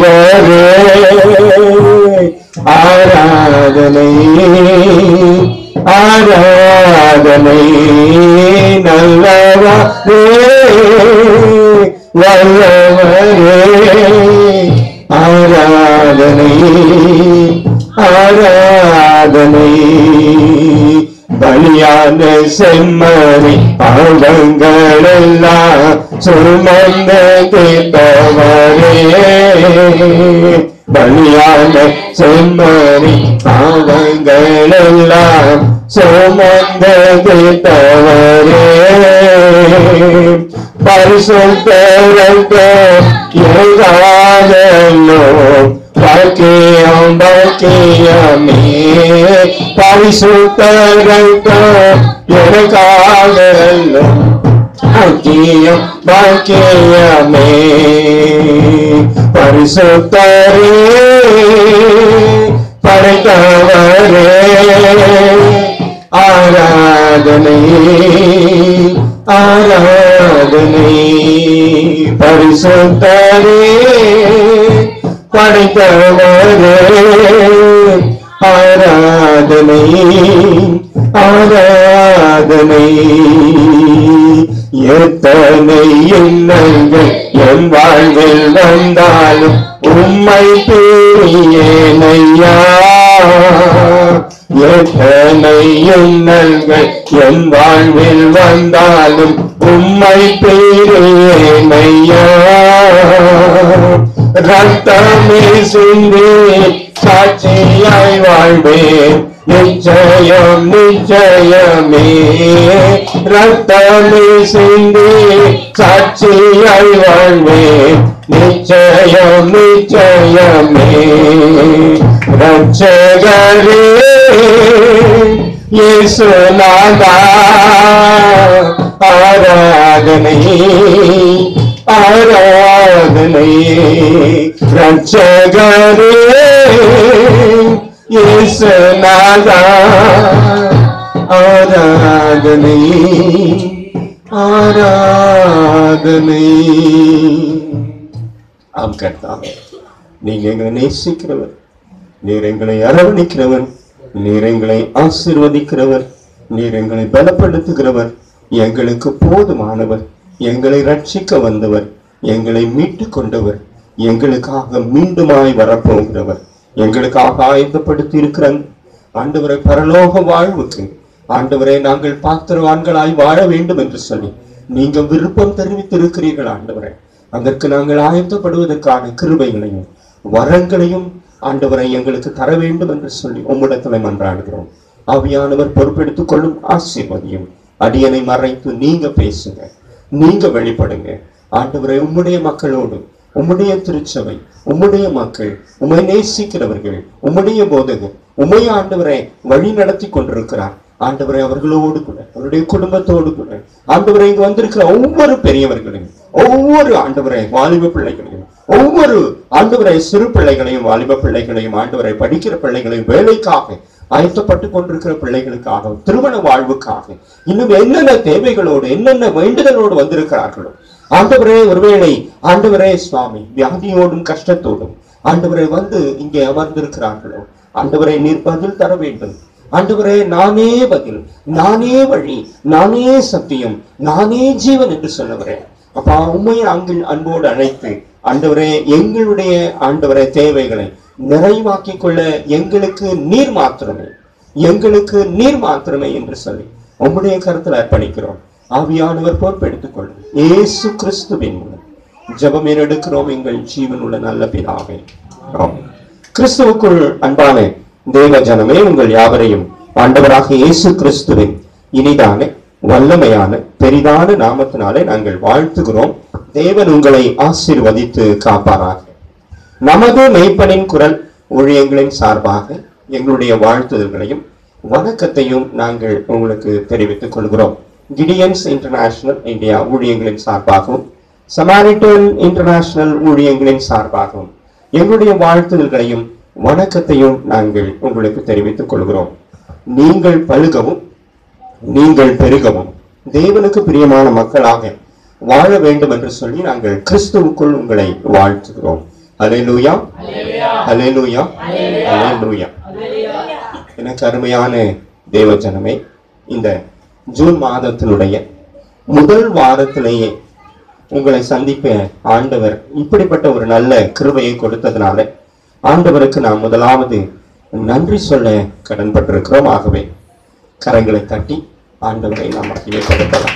நல்லவரே ஆராதனை ஆராதனை நல்லவரே வல்லவரே ஆராதனை ஆராதனே பலியான செம்மறி பாவங்களெல்லாம் சுமந்த கேட்டவரே பலியான செம்மறி பாவங்களெல்லாம் சுமந்த கேட்டவரே பரிசுத்தரங்க எங்காதல்லோ பாக்கியம் பாக்கியமே பரிசுத்தரங்க எனக்காகல்லோ பாக்கியம் பாக்கியமே பரிசுத்தரே படைத்தவரே ஆராதனை ஆராதனை பரிசுத்தரே படைத்தவரே ஆராதனை ஆராதனை எத்தனை எண்ணங்கள் என் வாழ்வில் வந்தாலும் உம்மை பேரியனையா எத்தனை எண்ணங்கள் என் வாழ்வில் வந்தாலும் உம்மை பேரியனையா ரத்தமே சிந்தி சாட்சியாய் வாழ்வேன் நிச்சயம் நிச்சயமே ரத்தமே சிந்தி சாட்சியாய் வாழ்வேன் நிச்சயம் நிச்சயமே ரட்சகரே இயேசுநாதா ஆராதனை ஆராதனை ரட்சகரே இயேசுநாதா ஆராதனை ஆராதனை ஆம் கர்த்தாவே நீங்க எங்களை நேசிக்கிறவர் நீர் எங்களை அரவணைக்கிறவர் நீர் எங்களை ஆசீர்வதிக்கிறவர் நீர் எங்களை பலப்படுத்துகிறவர் எங்களுக்கு போதுமானவர் எங்களை ரட்சிக்க வந்தவர் எங்களை மீட்டு கொண்டவர் எங்களுக்காக மீண்டுமாய் வரப்போகிறவர் எங்களுக்காக ஆயத்தப்படுத்தி இருக்கிற ஆண்டவரை பரலோக வாழ்வுக்கு ஆண்டவரை நாங்கள் பாத்திரவான்களாய் வாழ வேண்டும் என்று சொல்லி நீங்க விருப்பம் தெரிவித்திருக்கிறீர்கள் ஆண்டவரை அதற்கு நாங்கள் ஆயத்தப்படுவதற்கான கிருபைகளையும் வரங்களையும் ஆண்டவரை எங்களுக்கு தர வேண்டும் என்று சொல்லி உம்மிடத்துல மன்றாடுகிறோம் ஆவியானவர் பொறுப்பெடுத்துக் கொள்ளும் ஆசீர்வதியும் அடியனை மறைத்து நீங்க பேசுங்க நீங்க வெளிப்படுங்க ஆண்டவரை உம்முடைய மக்களோடு உம்முடைய திருச்சபை உம்முடைய மக்கள் உம்மை நேசிக்கிறவர்கள் உம்முடைய போதகர் உம்மை ஆண்டவரை வழி நடத்தி கொண்டிருக்கிறார் ஆண்டவரை அவர்களோடு கூட அவருடைய குடும்பத்தோடு கூட ஆண்டவரை இங்கு வந்திருக்கிற ஒவ்வொரு பெரியவர்களையும் ஒவ்வொரு ஆண்டவரை வாலிப பிள்ளைகளையும் ஒவ்வொரு ஆண்டவரை சிறு பிள்ளைகளையும் வாலிப பிள்ளைகளையும் ஆண்டவரை படிக்கிற பிள்ளைகளையும் வேலைக்காக ஆயத்தப்பட்டு கொண்டிருக்கிற பிள்ளைகளுக்காக திருமண வாழ்வுக்காக இன்னும் என்னென்ன தேவைகளோடு என்னென்ன வேண்டுதலோடு வந்திருக்கிறார்களோ ஆண்டவரே ஒருவேளை ஆண்டவரே சுவாமி வியாதியோடும் கஷ்டத்தோடும் ஆண்டவரை வந்து இங்கே அமர்ந்திருக்கிறார்களோ ஆண்டவரை நீர் பதில் தர வேண்டும் ஆண்டவரே நானே பதில் நானே வழி நானே சத்தியம் நானே ஜீவன் என்று சொன்னவரே அப்பா உண்மையை அங்கு அன்போடு அழைத்து ஆண்டவரே எங்களுடைய ஆண்டவரே தேவைகளை நிறைவாக்கிக் கொள்ள எங்களுக்கு நீர் மாத்திரமே எங்களுக்கு நீர் மாத்திரமே என்று சொல்லி உம்முடைய கருத்தில் அர்ப்பணிக்கிறோம் ஆவியானவர் பொறுப்பெடுத்துக் கொள்ளும் ஏசு கிறிஸ்துவின் மூலம் ஜெபம் எடுக்கிறோம் எங்கள் ஜீவன் உள்ள நல்ல பிதாவே ஆமென். கிறிஸ்துவுக்குள் அன்பான தேவ ஜனமே உங்கள் யாவரையும் ஆண்டவராக இயேசு கிறிஸ்துவின் இனிதான வல்லமையான பெரிதான நாமத்தினாலே நாங்கள் வாழ்த்துகிறோம் தேவன் உங்களை ஆசீர்வதித்து காப்பாராக நமது மெய்ப்பனின் குரல் ஊழியங்களின் சார்பாக எங்களுடைய வாழ்த்துதல்களையும் வணக்கத்தையும் நாங்கள் உங்களுக்கு தெரிவித்துக் கொள்கிறோம் கிடியன்ஸ் இன்டர்நேஷனல் இந்தியா ஊழியங்களின் சார்பாகவும் சமாரிட்டன் இன்டர்நேஷனல் ஊழியங்களின் சார்பாகவும் எங்களுடைய வாழ்த்துதல்களையும் வணக்கத்தையும் நாங்கள் உங்களுக்கு தெரிவித்துக் கொள்கிறோம் நீங்கள் பழுகவும் நீங்கள் பெருகவும் தேவனுக்கு பிரியமான மக்களாக வாழ வேண்டும் என்று சொல்லி நாங்கள் கிறிஸ்துவுக்குள் உங்களை வாழ்த்துகிறோம் அலையலூயா அலையலூயா அலையலூயா எனக்கு அருமையான தேவஜனமே இந்த ஜூன் மாதத்தினுடைய முதல் வாரத்திலேயே உங்களை சந்திப்ப ஆண்டவர் இப்படிப்பட்ட ஒரு நல்ல கிருபையை கொடுத்ததுனால ஆண்டவருக்கு நாம் முதலாவது நன்றி சொல்ல கடன்பட்டிருக்கிறோம் ஆகவே கரங்களை தட்டி ஆண்டவரை நாம் மகிமைப்படுத்தலாம்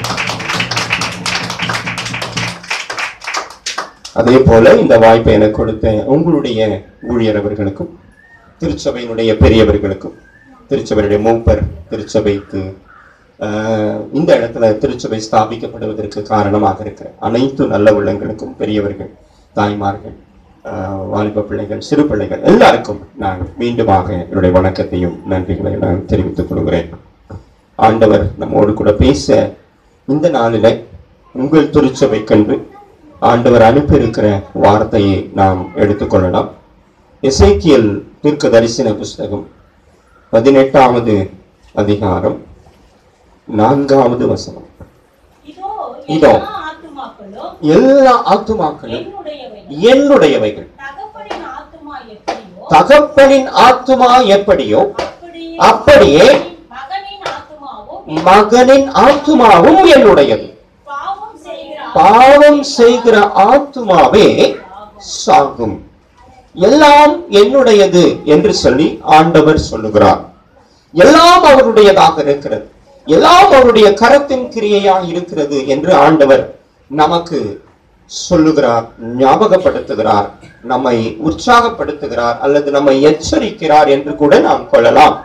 அதே போல இந்த வாய்ப்பை எனக்கு கொடுத்த உங்களுடைய ஊழியர் அவர்களுக்கும் திருச்சபையினுடைய பெரியவர்களுக்கும் திருச்சபையுடைய மூப்பர் திருச்சபைக்கு ஆஹ், இந்த இடத்துல திருச்சபை ஸ்தாபிக்கப்படுவதற்கு காரணமாக இருக்கிற அனைத்து நல்ல உள்ளங்களுக்கும் பெரியவர்கள் தாய்மார்கள் ஆஹ், வாலிப பிள்ளைகள் சிறு பிள்ளைகள் எல்லாருக்கும் நான் மீண்டுமாக என்னுடைய வணக்கத்தையும் நன்றிகளை நான் தெரிவித்துக் கொள்கிறேன் ஆண்டவர் நம்மோடு கூட பேச இந்த நாளில உங்கள் திருச்சபைக்கென்று ஆண்டவர் அனுப்பியிருக்கிற வார்த்தையை நாம் எடுத்துக்கொள்ளலாம் எசேக்கியல் தீர்க்க தரிசன புஸ்தகம் பதினெட்டாவது அதிகாரம் நான்காவது வசனம் இதோ இதோ. எல்லா ஆத்துமாக்களும் எல்லா ஆத்துமாக்களும் என்னுடையவைகள் என்னுடையவைகள் தகப்பனின் ஆத்துமா எப்படியோ தகப்பனின் ஆத்துமா எப்படியோ அப்படியே அப்படியே மகனின் ஆத்துமாவும் மகனின் ஆத்துமாவும் என்னுடையது பாவம் செய்கிற பாவம் செய்கிற ஆத்துமாவே சாகும் எல்லாம் என்னுடையது என்று சொல்லி ஆண்டவர் சொல்லுகிறார் எல்லாம் அவருடையதாக இருக்கிறது எல்லாம் அவருடைய கரத்தின் கிரியையாக இருக்கிறது என்று ஆண்டவர் நமக்கு சொல்லுகிறார் ஞாபகப்படுத்துகிறார் நம்மை உற்சாகப்படுத்துகிறார் அல்லது நம்மை எச்சரிக்கிறார் என்று கூட நாம் கொள்ளலாம்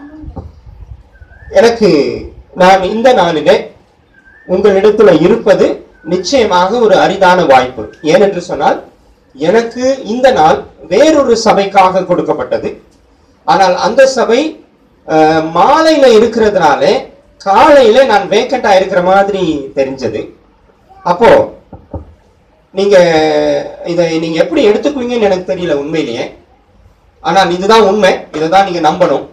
எனக்கு நான் இந்த நாளிலே உங்களிடத்துல இருப்பது நிச்சயமாக ஒரு அரிதான வாய்ப்பு ஏனென்று சொன்னால் எனக்கு இந்த நாள் வேறொரு சபைக்காக கொடுக்கப்பட்டது ஆனால் அந்த சபை அஹ், மாலையில இருக்கிறதுனால காலையில நான் வேக்கண்டா இருக்கிற மாதிரி தெரிஞ்சது அப்போ நீங்க இதை நீங்க எப்படி எடுத்துக்குவீங்கன்னு எனக்கு தெரியல உண்மையிலேயே ஆனால் இதுதான் உண்மை இதை தான் நீங்க நம்பணும்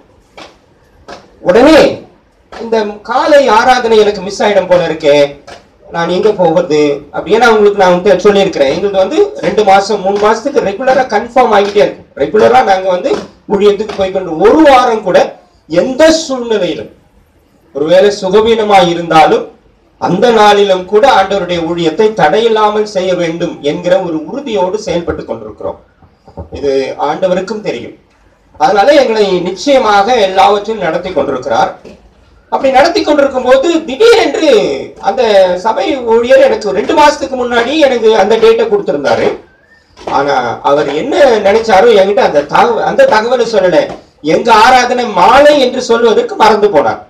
உடனே இந்த காலை ஆராதனை எனக்கு மிஸ் ஆயிடும் போல இருக்கே நான் எங்க போவது அப்படியே நான் உங்களுக்கு நான் வந்து சொல்லியிருக்கிறேன் எங்களுக்கு வந்து ரெண்டு மாசம் மூணு மாசத்துக்கு ரெகுலரா கன்ஃபார்ம் ஆகிட்டே இருக்கு ரெகுலரா நாங்க வந்து ஊழியத்துக்கு போய்க்கொண்டு ஒரு வாரம் கூட எந்த சூழ்நிலையிலும் ஒருவேளை சுகவீனமா இருந்தாலும் அந்த நாளிலும் கூட ஆண்டவருடைய ஊழியத்தை தடையில்லாமல் செய்ய வேண்டும் என்கிற ஒரு உறுதியோடு செயல்பட்டு கொண்டிருக்கிறோம் இது ஆண்டவருக்கும் தெரியும் அதனால எங்களை நிச்சயமாக எல்லாவற்றையும் நடத்தி கொண்டிருக்கிறார் அப்படி நடத்தி கொண்டிருக்கும் போது திடீரென்று அந்த சபை ஊழியர் எனக்கு ரெண்டு மாசத்துக்கு முன்னாடி எனக்கு அந்த டேட்டை கொடுத்திருந்தாரு ஆனா அவர் என்ன நினைச்சாரோ என்கிட்ட அந்த தகவ அந்த தகவலை சொல்லல எங்க ஆராதனை மாலை என்று சொல்வதற்கு மறந்து போனார்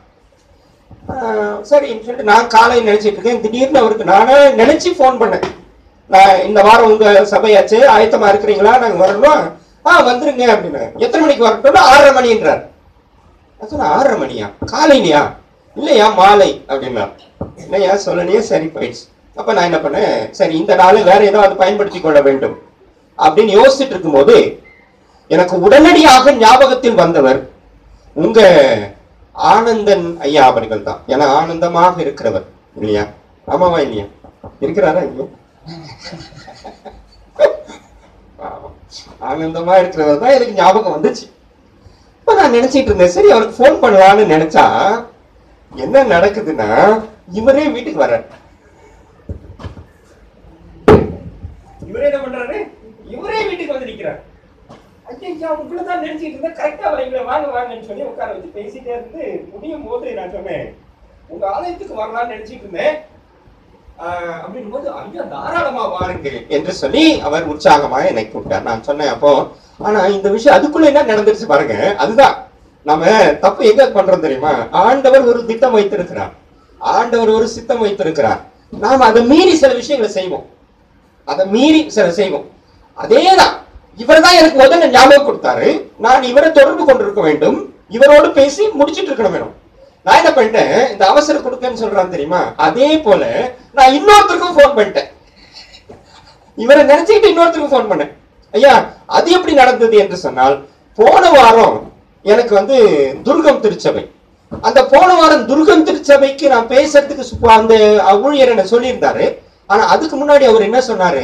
ஆஹ் சரின்னு சொல்லிட்டு நான் காலை நினைச்சிட்டு இருக்கேன் திடீர்னு அவருக்கு நானே நினைச்சு ஃபோன் பண்ணேன் நான் இந்த வாரம் உங்க சபையாச்சு ஆயத்தமா இருக்கிறீங்களா நாங்க வரணும் ஆ வந்துருங்க அப்படின்னு எத்தனை மணிக்கு வரட்டும்னா ஆறரை மணின்றார் நான் சொன்னேன் ஆறரை மணியா காலையிலையா இல்லையா மாலை அப்படின்னா இல்லையா சொல்லலையே சரி போயிடுச்சு அப்ப நான் என்ன பண்ணேன் சரி இந்த நாள் வேற ஏதாவது பயன்படுத்தி கொள்ள வேண்டும் அப்படின்னு யோசிச்சுட்டு இருக்கும்போது எனக்கு உடனடியாக ஞாபகத்தில் வந்தவர் உங்க ஆனந்தன் ஐயா அவர்கள் தான் ஏன்னா ஆனந்தமாக இருக்கிறவர் இல்லையா ஆமாவா இல்லையா இருக்கிறாரா இங்க பாவம். ஆனந்தமா இருக்கிறவர் தான் எனக்கு ஞாபகம் வந்துச்சு இப்ப நான் நினைச்சிட்டு இருந்தேன் சரி அவருக்கு ஃபோன் பண்ணலாம்னு நினைச்சா என்ன நடக்குதுன்னா இவரே வீட்டுக்கு வர்றாரு இவரே என்ன பண்றாரு இவரே வீட்டுக்கு வந்து நிக்கிறார் ஐயா உங்களை தான் நினைச்சிட்டு இருந்தேன் கரெக்டா வரீங்களே வாங்க வாங்கன்னு சொல்லி உட்கார வச்சு பேசிட்டே இருந்து முடியும் போது நான் சொன்னேன் உங்க ஆலயத்துக்கு வரலாம்னு நினைச்சிட்டு இருந்தேன் ஆஹ் அப்படின்னும் போது ஐயா தாராளமா வாருங்கள் என்று சொல்லி அவர் உற்சாகமா என்னை கூப்பிட்டார் நான் சொன்னேன் அப்போ ஆனா இந்த விஷயம் அதுக்குள்ள என்ன நடந்துருச்சு பாருங்க அதுதான் நம்ம தப்பு எங்க பண்றோம் தெரியுமா ஆண்டவர் ஒரு திட்டம் வைத்திருக்கிறார் ஆண்டவர் ஒரு சித்தம் வைத்திருக்கிறார் நாம் அதை மீறி சில விஷயங்களை செய்வோம் அதை மீறி சில செய்வோம் அதேதான் இவர் தான் எனக்கு முதல்ல ஞாபகம் கொடுத்தாரு நான் இவரை தொடர்பு கொண்டிருக்க வேண்டும் இவரோடு பேசி முடிச்சிட்டு இருக்கணும் வேணும் நான் என்ன பண்ணிட்டேன் இந்த அவசர கொடுக்கன்னு சொல்றான் தெரியுமா அதே போல நான் இன்னொருத்தருக்கும் ஃபோன் பண்ணிட்டேன் இவரை நினைச்சுக்கிட்டு இன்னொருத்தருக்கு ஃபோன் பண்ணேன் ஐயா அது எப்படி நடந்தது என்று சொன்னால் போன வாரம் எனக்கு வந்து துர்கம் திருச்சபை அந்த போன வாரம் துர்கம் திருச்சபைக்கு நான் பேசுறதுக்கு சுப்ப- அந்த ஊழியர் என்ன சொல்லியிருந்தாரு ஆனா அதுக்கு முன்னாடி அவர் என்ன சொன்னாரு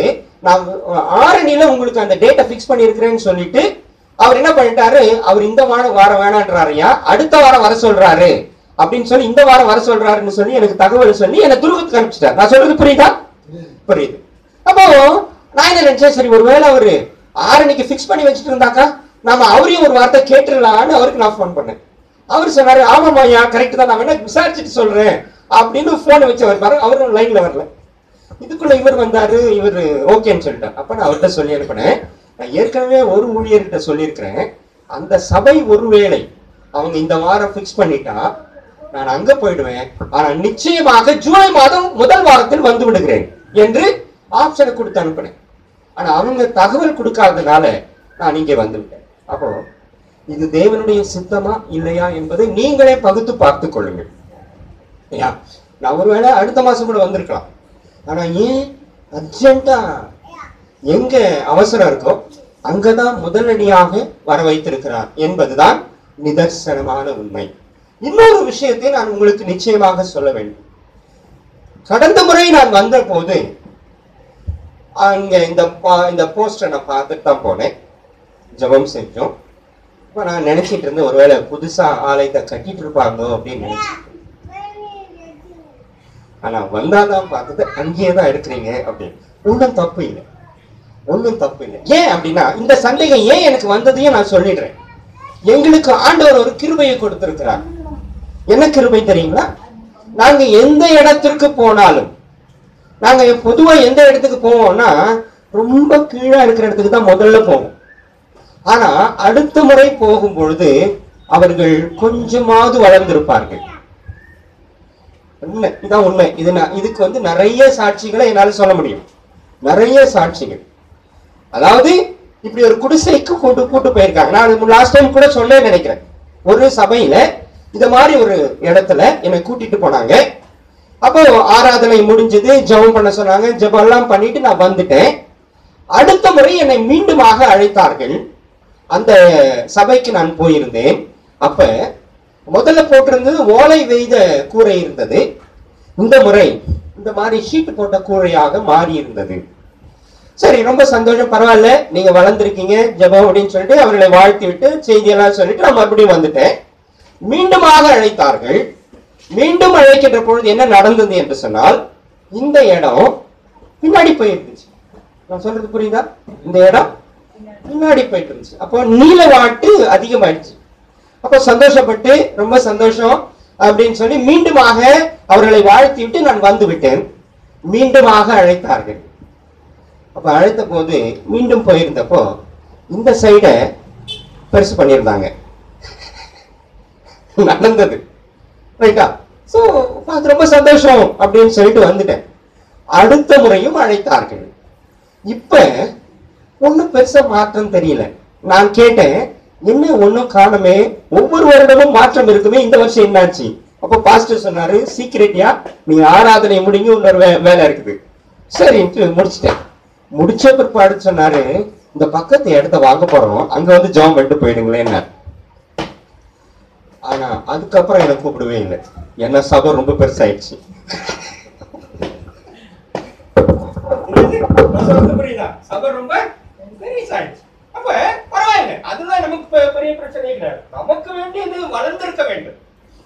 நான் ஆரணியில உங்களுக்கு அந்த டேட்டை ஃபிக்ஸ் பண்ணியிருக்கிறேன்னு சொல்லிட்டு அவர் என்ன பண்ணிட்டாரு அவர் இந்த வாரம் வாரம் வேணான்றாருயா அடுத்த வாரம் வர சொல்றாரு அப்படின்னு சொல்லி இந்த வாரம் வர சொல்றாருன்னு சொல்லி எனக்கு தகவல் சொல்லி என்னை துருவத்துக்கு அனுப்பிச்சிட்டார் நான் சொல்றது புரியுதா புரியுது அப்போ நான் என்ன நினைச்சேன் சரி ஒருவேளை அவரு ஆரணிக்கு ஃபிக்ஸ் பண்ணி வச்சுட்டு இருந்தாக்கா நாம அவரையும் ஒரு வார்த்தை கேட்டுடலான்னு அவருக்கு நான் ஃபோன் பண்ணேன் அவர் சொன்னாரு ஆமாமாய்யா கரெக்ட் தான் நான் வேணா விசாரிச்சுட்டு சொல்றேன் அப்படின்னு போனை வச்சு அவர் பாரு அவரும் லைன்ல வரல இதுக்குள்ள இவர் வந்தாரு இவர் ஓகேன்னு சொல்லிட்டார் அப்ப நான் அவர்கிட்ட சொல்லி அனுப்பினேன் நான் ஏற்கனவே ஒரு ஊழியர்கிட்ட சொல்லியிருக்கிறேன் அந்த சபை ஒருவேளை அவங்க இந்த வாரம் ஃபிக்ஸ் பண்ணிட்டா நான் அங்க போயிடுவேன் ஆனா நிச்சயமாக ஜூலை மாதம் முதல் வாரத்தில் வந்து விடுகிறேன் என்று ஆப்ஷனை கொடுத்து அனுப்பினேன் ஆனா அவங்க தகவல் கொடுக்காதனால நான் இங்கே வந்து விட்டேன் அப்போ இது தேவனுடைய சித்தமா இல்லையா என்பதை நீங்களே பகுத்து பார்த்துக் கொள்ளுங்கள் ஐயா, நான் ஒருவேளை அடுத்த மாசம் கூட வந்திருக்கலாம் ஆனா ஏன் அர்ஜென்ட்டா எங்க அவசரம் இருக்கோ அங்கதான் முதலடியாக வர வைத்திருக்கிறார் என்பதுதான் நிதர்சனமான உண்மை இன்னொரு விஷயத்தை நான் உங்களுக்கு நிச்சயமாக சொல்ல வேண்டும் கடந்த முறை நான் வந்த போது அங்க இந்த பா- இந்த போஸ்டரை நான் பார்த்துட்டு தான் போனேன் ஜெபம் செஞ்சோம் இப்போ நான் நினைச்சிட்டு இருந்தேன் ஒருவேளை புதுசா ஆலயத்தை கட்டிட்டு இருப்பாங்க அப்படின்னு நினைச்சேன் ஆனா வந்தாதான் பார்த்தது அங்கேயே தான் இருக்கிறீங்க அப்படின்னு ஒன்றும் தப்பு இல்லை ஒன்றும் தப்பு இல்லை ஏன் அப்படின்னா இந்த சந்தேகம் ஏன் எனக்கு வந்ததையும் நான் சொல்லிடுறேன் எங்களுக்கு ஆண்டவர் ஒரு கிருபையை கொடுத்திருக்கிறார் என்ன கிருபை தெரியுங்களா நாங்க எந்த இடத்திற்கு போனாலும் நாங்க பொதுவா எந்த இடத்துக்கு போவோம்னா ரொம்ப கீழே இருக்கிற இடத்துக்கு தான் முதல்ல போவோம் ஆனா அடுத்த முறை போகும் பொழுது அவர்கள் கொஞ்சமாவது வளர்ந்திருப்பார்கள் உண்மை இதான் உண்மை இது நான் இதுக்கு வந்து நிறைய சாட்சிகளை என்னால சொல்ல முடியும் நிறைய சாட்சிகள் அதாவது இப்படி ஒரு குடிசைக்கு கூட்டு கூட்டு போயிருக்காங்க நான் லாஸ்ட் டைம் கூட சொல்ல நினைக்கிறேன் ஒரு சபையில இந்த மாதிரி ஒரு இடத்துல என்னை கூட்டிட்டு போனாங்க அப்போ ஆராதனை முடிஞ்சது ஜெபம் பண்ண சொன்னாங்க ஜெபம் எல்லாம் பண்ணிட்டு நான் வந்துட்டேன் அடுத்த முறை என்னை மீண்டுமாக அழைத்தார்கள் அந்த சபைக்கு நான் போயிருந்தேன் அப்ப முதல்ல போட்டிருந்தது ஓலை வெய்த கூரை இருந்தது இந்த முறை இந்த மாதிரி ஷீட் போட்ட கூரையாக மாறி இருந்தது சரி ரொம்ப சந்தோஷம் பரவாயில்ல நீங்க வளர்ந்துருக்கீங்க ஜெபம் அப்படின்னு சொல்லிட்டு அவர்களை வாழ்த்தி விட்டு செய்தியெல்லாம் சொல்லிட்டு நான் மறுபடியும் வந்துட்டேன் மீண்டுமாக அழைத்தார்கள் மீண்டும் அழைக்கின்ற பொழுது என்ன நடந்தது என்று சொன்னால் இந்த இடம் பின்னாடி போயிருந்துச்சு நான் சொல்றது புரியுதா இந்த இடம் பின்னாடி போயிட்டு இருந்துச்சு அப்போ நீல வாட்டு அதிகமாயிடுச்சு அப்போ சந்தோஷப்பட்டு ரொம்ப சந்தோஷம் அப்படின்னு சொல்லி மீண்டுமாக அவர்களை வாழ்த்தி விட்டு நான் வந்து விட்டேன் மீண்டுமாக அழைத்தார்கள் அப்ப அழைத்த போது மீண்டும் போயிருந்தப்போ இந்த சைட பெருசு பண்ணியிருந்தாங்க நடந்தது ரைட்டா சோ அது ரொம்ப சந்தோஷம் அப்படின்னு சொல்லிட்டு வந்துட்டேன் அடுத்த முறையும் அழைத்தார்கள் இப்ப ஒண்ணும் பெருசா மாற்றம் தெரியல நான் கேட்டேன் என்ன ஒண்ணும் காணுமே ஒவ்வொரு வருடமும் மாற்றம் இருக்குமே இந்த வருஷம் என்னாச்சு அப்ப பாஸ்டர் சொன்னாரு சீக்கிரட்டியா நீ ஆராதனை முடிங்க இன்னொரு வே- வேலை இருக்குது சரின்ட்டு முடிச்சிட்டேன் முடிச்ச பிற்பாடு சொன்னாரு இந்த பக்கத்து இடத்த வாங்க போறோம் அங்க வந்து ஜாம் பண்ணிட்டு போயிடுங்களேன் ஆனா அதுக்கப்புறம் எனக்கு கூப்பிடவே இல்லை ஏன்னா சபை ரொம்ப பெருசாயிடுச்சு புரியுதா சபை ரொம்ப பெருசாயிடுச்சு அப்ப பரவாயில்ல அதுதான் நமக்கு பெ- பெரிய பிரச்சனை கிடையாது நமக்கு வேண்டியது வளர்ந்திருக்க வேண்டும்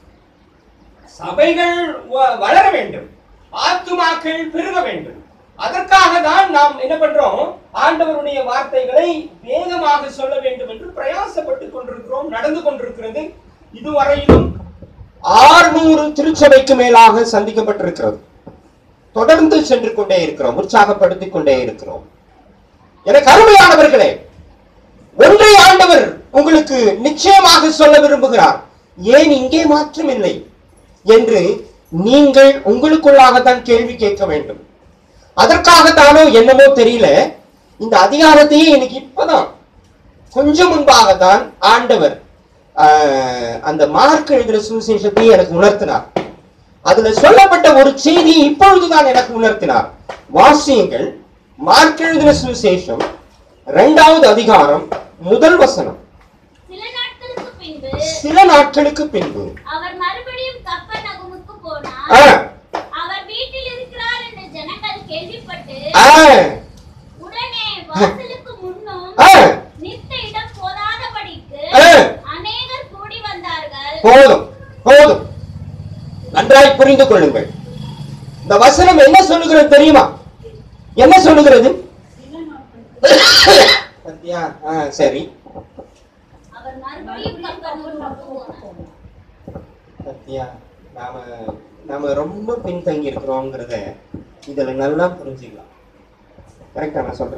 சபைகள் வ- வளர வேண்டும் ஆத்துமாக்கள் பெருக வேண்டும் அதற்காக தான் நாம் என்ன பண்றோம் ஆண்டவருடைய வார்த்தைகளை வேகமாக சொல்ல வேண்டும் என்று பிரயாசப்பட்டு கொண்டிருக்கிறோம் நடந்து கொண்டிருக்கிறது இதுவரையிலும் ஆறுநூறு திருச்சபைக்கு மேலாக சந்திக்கப்பட்டிருக்கிறது தொடர்ந்து சென்று கொண்டே இருக்கிறோம் உற்சாகப்படுத்திக் கொண்டே இருக்கிறோம் எனக்கு அருமையானவர்களே ஒன்றை ஆண்டவர் உங்களுக்கு நிச்சயமாக சொல்ல விரும்புகிறார் ஏன் இங்கே மாற்றம் இல்லை என்று நீங்கள் உங்களுக்குள்ளாகத்தான் கேள்வி கேட்க வேண்டும் அதற்காகத்தானோ என்னமோ தெரியல இந்த அதிகாரத்தையே எனக்கு இப்பதான் கொஞ்சம் முன்பாக தான் ஆண்டவர் ஆஹ், அந்த மார்க் எழுதுற சுவிசேஷத்தையே எனக்கு உணர்த்தினார் அதுல சொல்லப்பட்ட ஒரு செய்தி இப்பொழுதுதான் எனக்கு உணர்த்தினார் வாசியுங்கள் மார்க் எழுதின சுவிசேஷம் இரண்டாவது அதிகாரம் முதல் வசனம் சில நாட்களுக்கு பின்பு சில நாட்களுக்கு பின்பு அவர் மறுபடியும் கப்பர் நகுமுக்கு போனார் ஆ, அவர் வீட்டில் இருக்கிறார் என்று ஜனங்கள் கேள்விப்பட்டு ஆ, வாசலுக்கு முன்னும் ஆ, நித்த இடம் போதாதபடிக்கு ஆ, அநேகர் கூடி வந்தார்கள் போதும் போதும் நன்றாய் புரிந்து கொள்ளுங்கள் இந்த வசனம் என்ன சொல்லுகிறது தெரியுமா என்ன சொல்லுகிறது சத்யா ஆ சரி அவர் மறுபடியும் கப்பர்நகூமுக்கு போனார் சத்யா நாம நாம ரொம்ப பின்தங்கி இருக்கிறோங்கிறத இதுல நல்லா புரிஞ்சுக்கலாம் கரெக்டா நான் சொல்றேன்